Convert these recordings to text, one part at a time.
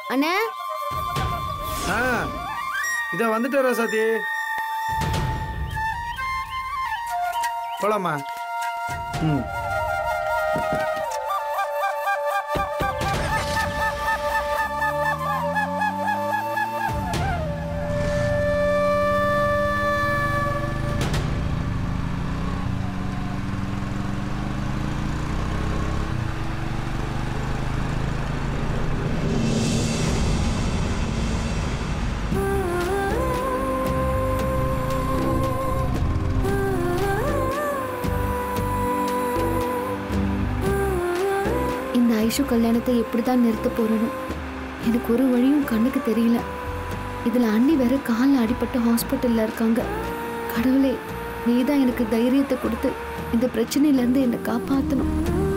அண்ணே ஆ இதை வந்துட்டேன் ரசாத்தி போலாமா ம் இந்த ஐஷு கல்யாணத்தை எப்படி தான் நிறுத்த போறேனோ எனக்கு ஒரு வழியும் கண்ணுக்கு தெரியல இதுல அண்ணி வேற காலில் அடிபட்டு ஹாஸ்பிட்டல்ல இருக்காங்க கடவுளே நீ தான் எனக்கு தைரியத்தை கொடுத்து இந்த பிரச்சனையில இருந்து என்னை காப்பாத்தணும்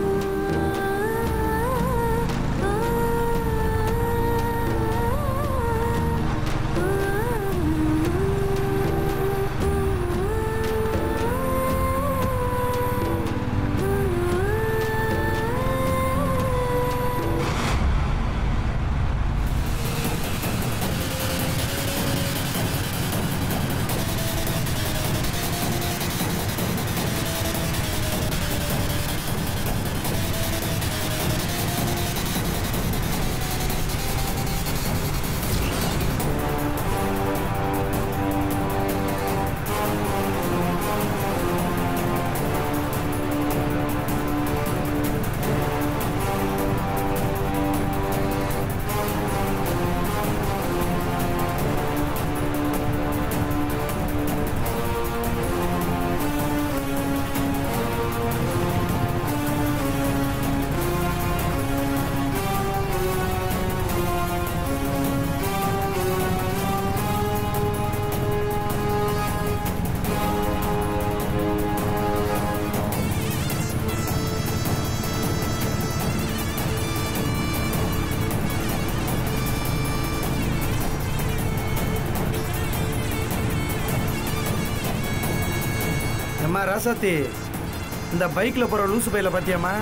ஏம்மா ராசாத்தி இந்த பைக்கில் போகிற லூசு பையில பார்த்தியாம்மா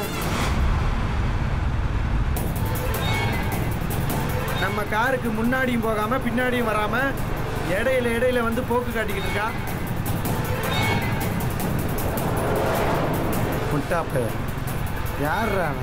நம்ம காருக்கு முன்னாடியும் போகாமல் பின்னாடியும் வராமல் இடையில இடையில வந்து போக்கு காட்டிக்கிட்டு இருக்கா முட்டாப்பு யார்ரா அவன்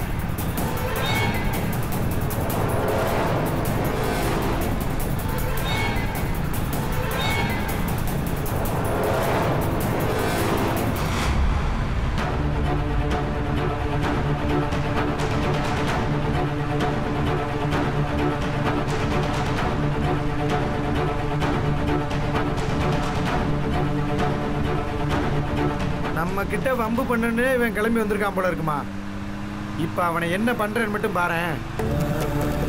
நம்ம கிட்ட வம்பு பண்ணுன்னு இவன் கிளம்பி வந்திருக்கான் போல இருக்குமா இப்போ அவனை என்ன பண்றேன்னு மட்டும் பாரேன்